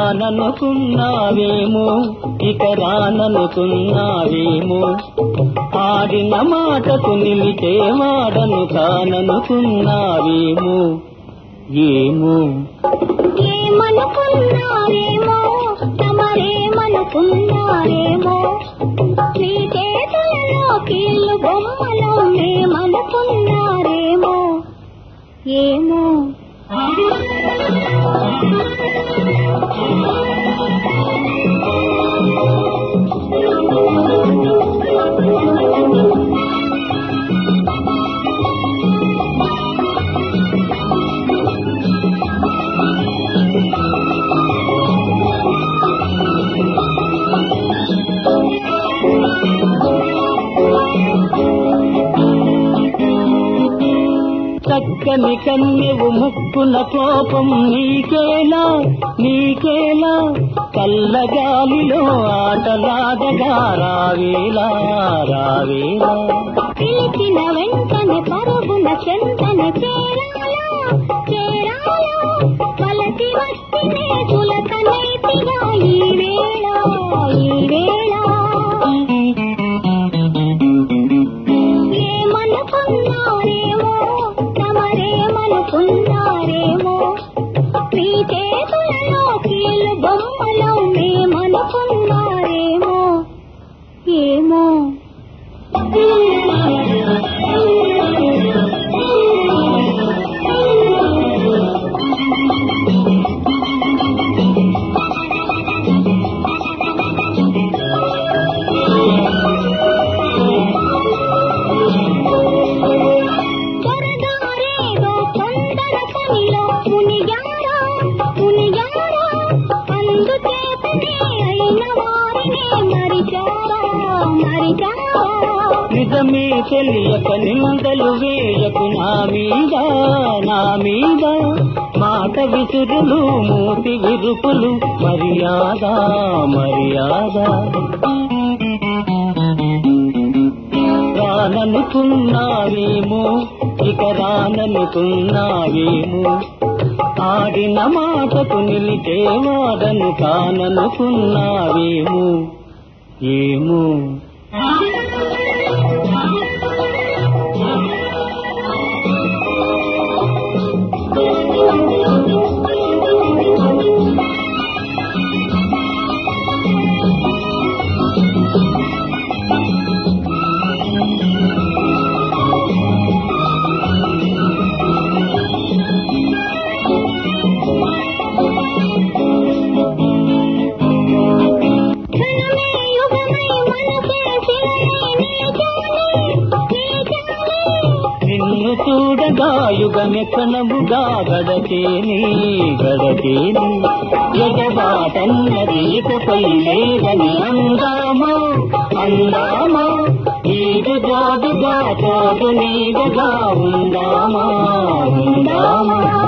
రాననుకున్నావేమో ఇక రాననుకున్నావేమో ఆడిన మాటకు నిలిచేవాడను కాననుకున్నావేమో ఏమో ఏమనుకున్నారేమో తమరేమనుకున్నారేమో నీ చేతులలో కీళ్ళు బొమ్మలో మేమనుకున్నారేమో ఏమో చక్కని కన్నెవు ముక్కున కోపం నీకేలా నీకేలా చల్లగాలిలో ఆటలాడగా రావేలా రావేలా పిలిచిన వెంటనే పరుగున చెంతని చేరాలా చేరాలా కలసి వస్తేనే చులకనైతిగా ఈ వేళ ఈ వేళ ఏమనుకున్నారేమో తమరేమనుకున్నారేమో మీ చేతులలో కీళ్ళు బొమ్మలో మేమనుకున్నారేమో ఏమో దొరగారేదో తొందర పనిలో మునిగారా మునిగారా అందుచేతనే అయిన వారినే మరిచారా మరిచారా నిజమే తెలియక నిందలు వేయకు నా మీద నా మీద మాట విసురులు మూతి విరుపులు మర్యాద మర్యాద రాననుకున్నావేమో ఇక రాననుకున్నావేమో ఆడిన మాటకు నిలిచేవాడను కాననుకున్నావేమో ఏమో క్షణమే యుగమై మనసే శిలమై నిలిచాలి నిలిచాలి నిన్ను చూడగా యుగమెక్కనముగా గడచేని గడచేని ఎగబాటన్నది ఇకపై లేదని అందామా అందామా ఈడు జోడుగా తోడు నీడగా ఉందామా ఉందామా